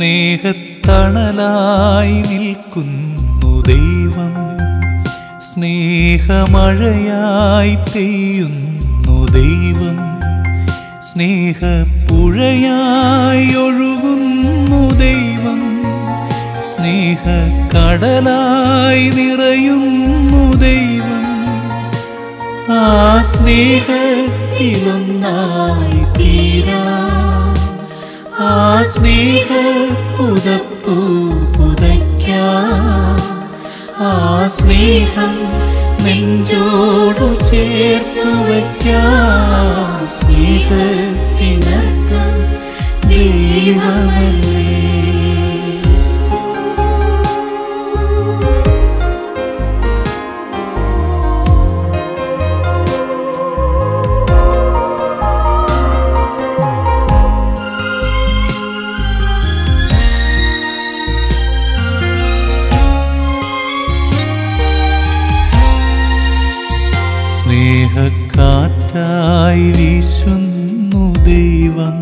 സ്നേഹത്തണലായി നിൽക്കുന്നു ദൈവം സ്നേഹമഴയായി പെയ്യുന്നു ദൈവം സ്നേഹപ്പുഴയായി ഒഴുകുന്നു ദൈവം സ്നേഹക്കടലായി നിറയുന്നു ദൈവം ആ സ്നേഹത്തിലൊന്നായി തീരാ ആ സ്നേഹ പുതപ്പു പുതയ്ക്കാം ആ സ്നേഹം നെഞ്ചോടു ചേർത്തു വയ്ക്കാം സ്നേഹത്തിനർത്ഥം ദൈവമല്ലേ സ്നേഹക്കാറ്റായി വീശുന്നു ദൈവം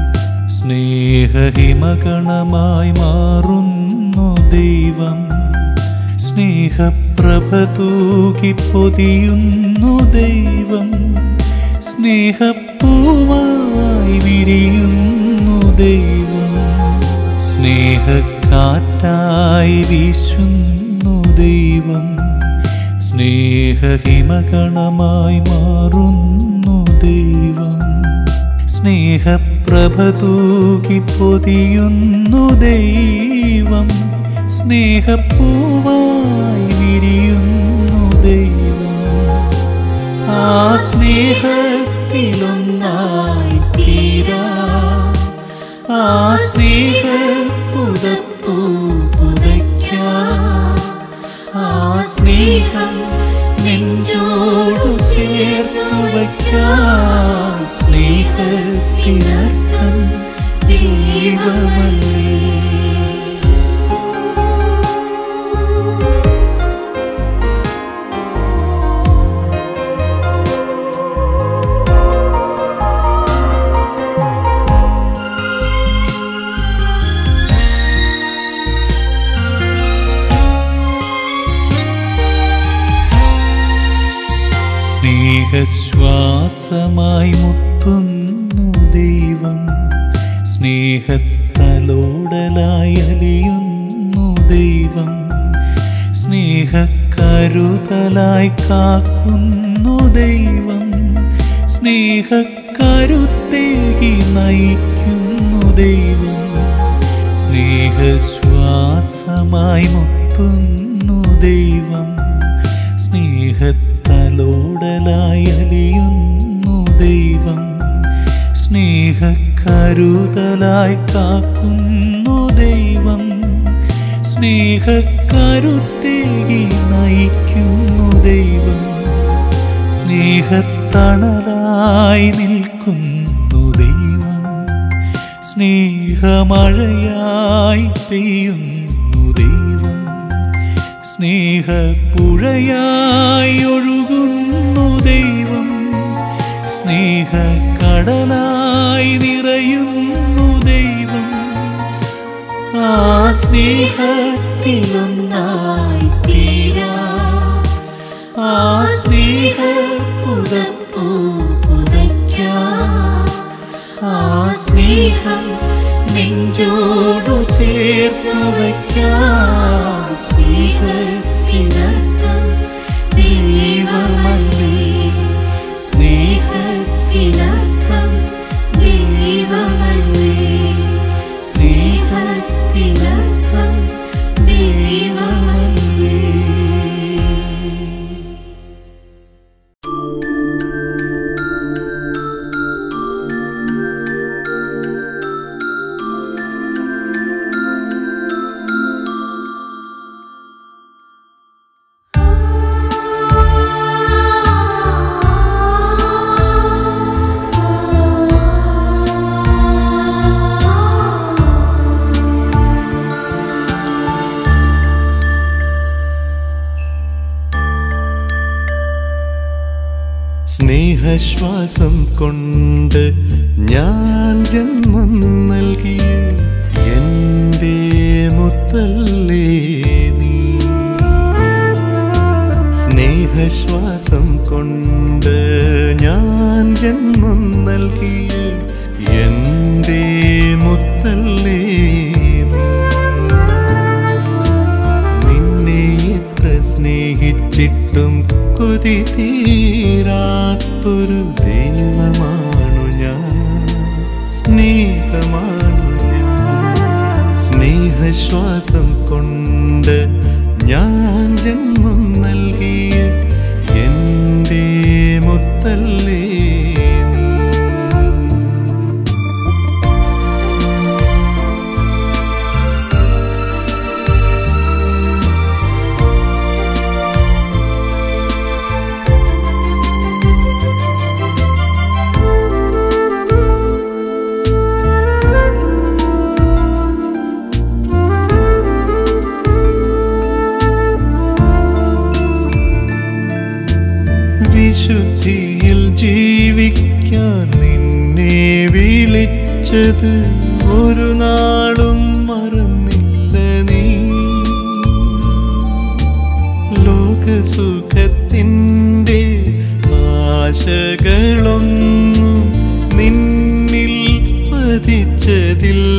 സ്നേഹഹിമഗണമായി മാറുന്നു ദൈവം സ്നേഹപ്രഭ തൂകി പൊതിയുന്നു ദൈവം സ്നേഹപ്പൂവായി വിരിയുന്നു ദൈവം സ്നേഹക്കാറ്റായി വീശുന്നു ദൈവം സ്നേഹഹിമഗണമായി മാറുന്നു ദൈവം സ്നേഹപ്രഭ തൂകി പൊതിയുന്നു ദൈവം സ്നേഹപ്പൂവായി വിരിയുന്നു ദൈവം ആ സ്നേഹത്തിലൊന്നായി തീരാ ആ സ്നേഹ പുതപ്പൂ പുതയ്ക്കാം ആ സ്നേഹം നെഞ്ചോടു ചേർത്തു വയ്ക്കാം സ്നേഹത്തിനർത്ഥം ദൈവമല്ലേ സ്നേഹശ്വാസമായി മുത്തുന്നു ദൈവം സ്നേഹത്തലോടലായി അലിയുന്നു ദൈവം സ്നേഹക്കരുതലായി കാക്കുന്നു ദൈവം സ്നേഹക്കരുത്തേകി നയിക്കുന്നു ദൈവം സ്നേഹശ്വാസമായി മുത്തുന്നു ദൈവം സ്നേഹത്തലോടലായി അലിയുന്നു ദൈവം സ്നേഹക്കരുതലായി കാക്കുന്നു ദൈവം സ്നേഹക്കരുത്തേകി നയിക്കുന്നു ദൈവം സ്നേഹത്തണലായി നിൽക്കുന്നു ദൈവം സ്നേഹമഴയായി പെയ്യുന്നു ദൈവം സ്നേഹപ്പുഴയായി ഒഴുകുന്നു ദൈവം സ്നേഹക്കടലായി നിറയുന്നു ദൈവം ആ സ്നേഹത്തിലൊന്നായി തീരാ ആ സ്നേഹ പുതപ്പൂ പുതയ്ക്കാം ആ സ്നേഹം നെഞ്ചോടു ചേർത്തു വയ്ക്കാം സ്നേഹത്തിനർത്ഥം ദൈവമല്ലേ സ്നേഹത്തിനർത്ഥം ദൈവമല്ലേ സ്നേഹത്തിനർത്ഥം ദൈവമല്ലേ സ്നേഹശ്വാസം കൊണ്ട് ഞാൻ ജന്മം നൽകിയ എൻ്റെ മുത്തല്ലേ നീ സ്നേഹശ്വാസം കൊണ്ട് ഞാൻ ജന്മം നൽകിയ എൻ്റെ മുത്തല്ലേ നീ നിന്നെ എത്ര സ്നേഹിച്ചിട്ടും കൊതി തീരാത്തൊരു ദൈവമാണു ഞാൻ സ്നേഹമാണു ഞാൻ സ്നേഹശ്വാസം കൊണ്ട് ഞാൻ ജന്മം നൽകിയ എൻ്റെ മുത്തല്ലേ നീ വിശുദ്ധിയിൽ ജീവിക്കാൻ നിന്നെ വിളിച്ചത് ഒരു നാളും മറന്നില്ല നീ ലോകസുഖത്തിൻ്റെ ആശകളൊന്നും നിന്നിൽ പതിച്ചതില്ല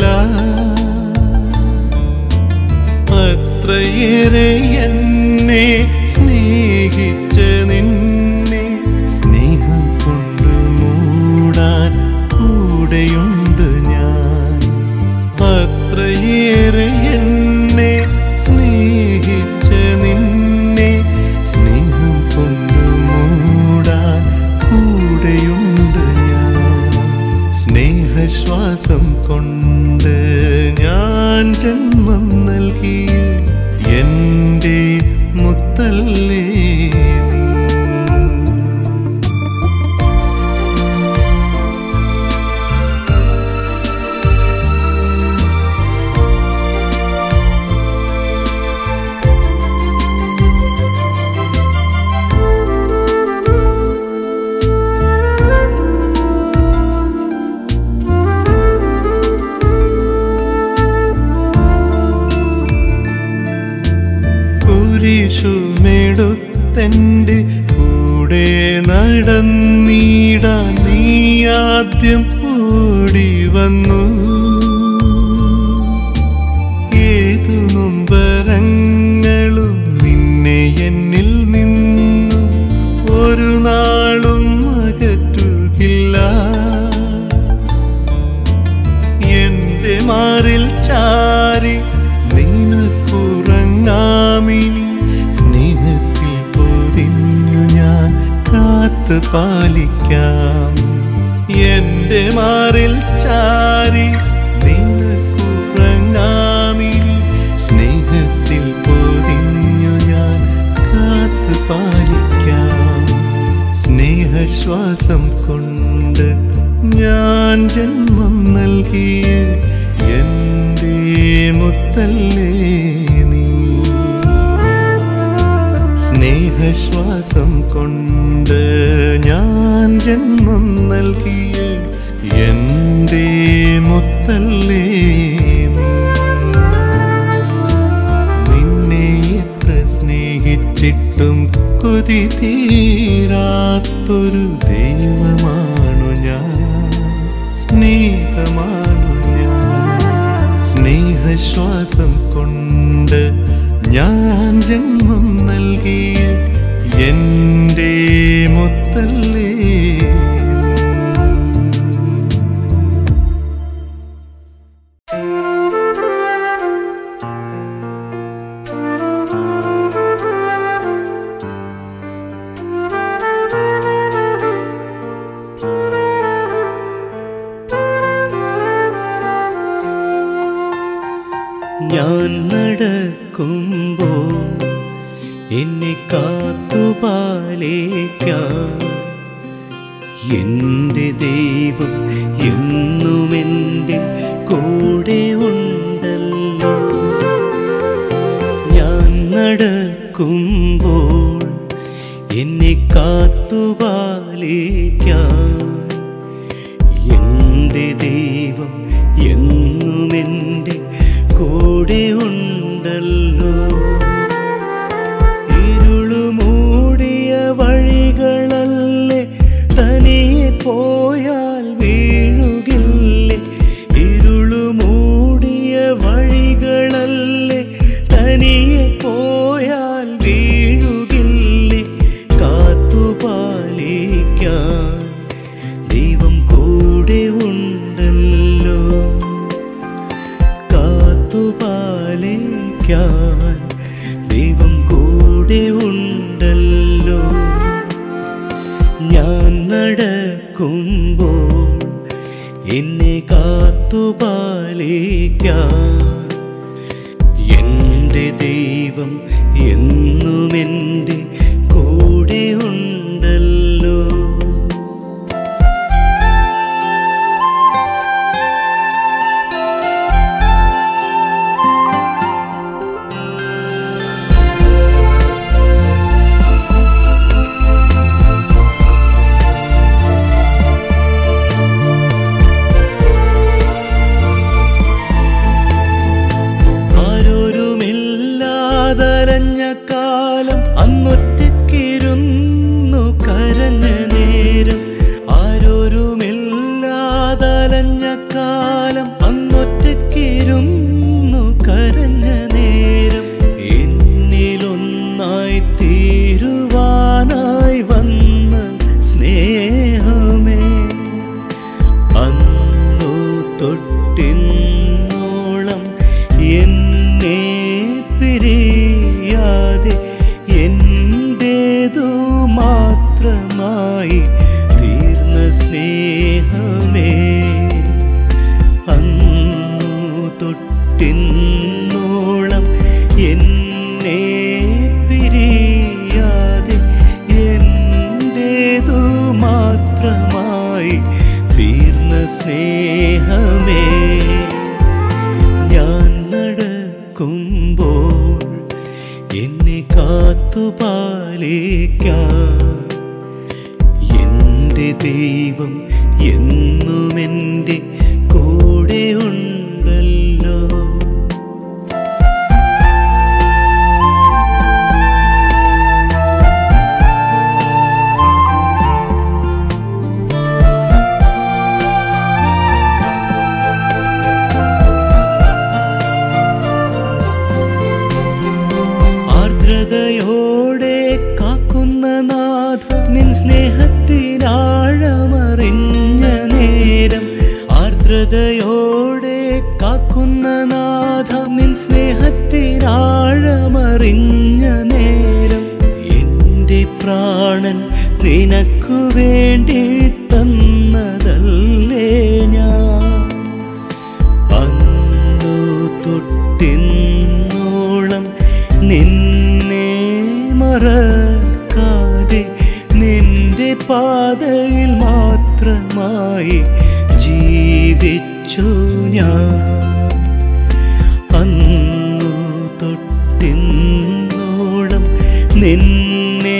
അത്രയേറെ എന്നെ സ്നേഹിച്ച നിന്നെ സ്നേഹം കൊണ്ട് മൂടാൻ കൂടെയുണ്ട് ഞാൻ അത്രയേറെ എന്നെ സ്നേഹിച്ച നിന്നെ സ്നേഹം കൊണ്ട് മൂടാൻ കൂടെയുണ്ട് ഞാൻ സ്നേഹശ്വാസം കൊണ്ട് ഞാൻ ജന്മം നൽകിയ എൻ്റെ മുത്തല്ലേ നീ കുരിശുമെടുത്തെൻ്റെ കൂടെ നടന്നിടാൻ നീ ആദ്യം ഓടി വന്നു ഏതു നൊമ്പരങ്ങളും നിന്നെ എന്നിൽ നിന്നു ഒരു നാളും അകറ്റുകില്ല എന്റെ മാറിൽ ചാരി നിനക്കുറങ്ങാമിനി സ്നേഹത്തിൽ പൊതിഞ്ഞു ഞാൻ കാത്തു പാലിക്കാം എന്റെ മാറിൽ ചാരി നിനക്കുറങ്ങാമിനി സ്നേഹത്തിൽ പൊതിഞ്ഞു ഞാൻ കാത്തു പാലിക്കാം സ്നേഹശ്വാസം കൊണ്ട് ഞാൻ ജന്മം നൽകിയ എൻ്റെ മുത്തല്ലേ നീ സ്നേഹശ്വാസം കൊണ്ട് ഞാൻ ജന്മം നൽകിയ എൻ്റെ മുത്തല്ലേ നീ നിന്നെ എത്ര സ്നേഹിച്ചിട്ടും കൊതി തീരാത്തൊരു ദൈവമാണു ഞാൻ സ്നേഹമാണു ഞാൻ സ്നേഹശ്വാസം കൊണ്ട് ഞാൻ ജന്മം നൽകിയ എൻ്റെ മുത്തല്ലേ നീ. ഞാൻ നടക്കുമ്പോൾ എന്നെ കാത്തുപാലേക്കാൻ എൻ്റെ ദൈവം എന്നും എൻ്റെ കൂടെ ഉണ്ടല്ലോ ഞാൻ നടക്കുമ്പോൾ എന്നെ കാത്തുപാലിക്കാൻ എൻ്റെ ദൈവം എന്നും എൻ്റെ കൂടെ ഉണ്ട് ഉണ്ടല്ലോ ഇരുളുമൂടിയ വഴികളല്ലേ തനിയെ പോയാൽ വീഴുകില്ലേ ഇരുളുമൂടിയ വഴികളല്ലേ തനിയെ പോയാൽ വീഴുകില്ലേ കാത്തുപാലിക്കാൻ ദൈവം കൂടെ ഉണ്ടല്ലോ കാത്തുപാലിക്കാൻ ദൈവം കൂടെ ഉണ്ടല്ലോ ഞാൻ നടക്കുമ്പോൾ എന്നെ കാത്തുപാലിക്കാൻ എൻ്റെ ദൈവം എന്നും എൻ്റെ കൂടെ ഉണ്ടല്ലോ ആരോരുമില്ലാതരഞ്ഞ കാലം അന്നൊറ്റക്കിരുന്നു കരഞ്ഞ നേരം ആരോരുമില്ലാതലഞ്ഞ കാലം അന്നൊറ്റക്കിരുന്നു കരഞ്ഞ നേരം എന്നിലൊന്നായി തീരുവാനായി വന്ന സ്നേഹമേ അന്നു തൊട്ടിന്നോളം എന്നെ പിരിയാതെ എൻ്റേതു മാത്രമായി തീർന്ന സ്നേഹമേ അന്നു തൊട്ടിന്നോളം എന്നെ പിരിയാതെ എൻ്റേതു മാത്രമായി തീർന്ന സ്നേഹമേ ഞാൻ നടക്കുമ്പോൾ എന്നെ കാത്തുപാലിക്കാൻ എൻ്റെ ദൈവം എന്നും എൻ്റെ കൂടെ ഉണ്ടല്ലോ ആർദ്രതയോടെ കാക്കുന്ന നാഥ നിൻ സ്നേഹത്തിനാഴമറിഞ്ഞ നേരം ആർദ്രതയോടെ കാക്കുന്ന നാഥ നിൻ സ്നേഹത്തിനാഴമറിഞ്ഞ നേരം എൻ്റെ പ്രാണൻ നിനക്കു വേണ്ടി തന്നതല്ലേ ഞാൻ അന്നു തൊട്ടിന്നോളം നിന്നെ മറക്കാതെ നിന്റെ പാതയിൽ മാത്രമായി ജീവിച്ചു ഞാൻ അന്നു തൊട്ടിന്നോളം നിന്നെ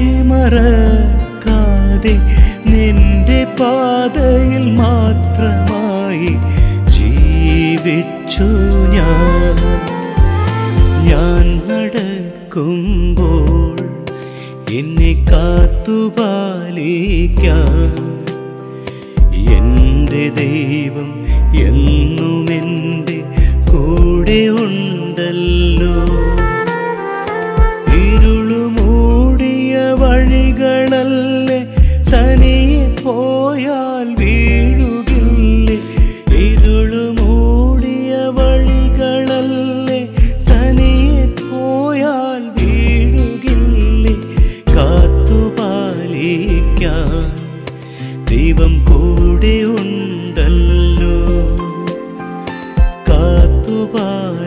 മറക്കാതെ നിന്റെ പാതയിൽ മാത്രമായി ജീവിച്ചു ഞാൻ ഞാൻ നടക്കുമ്പോൾ എന്നെ കാത്തുപാലിക്കാൻ എൻ്റെ ദൈവം എന്നും എൻ്റെ കൂടെ ഉണ്ടല്ലോ ഇരുളുമൂടിയ വഴികളല്ലേ തനിയെ പോയാൽ വീഴുകില്ലേ ഇരുളുമൂടിയ വഴികളല്ലേ തനിയെ പോയാൽ വീഴുകില്ലേ കാത്തുപാലിക്കാൻ ദൈവം കൂടെ ഉണ്ടല്ലോ കാത്തുപാലിക്കാൻ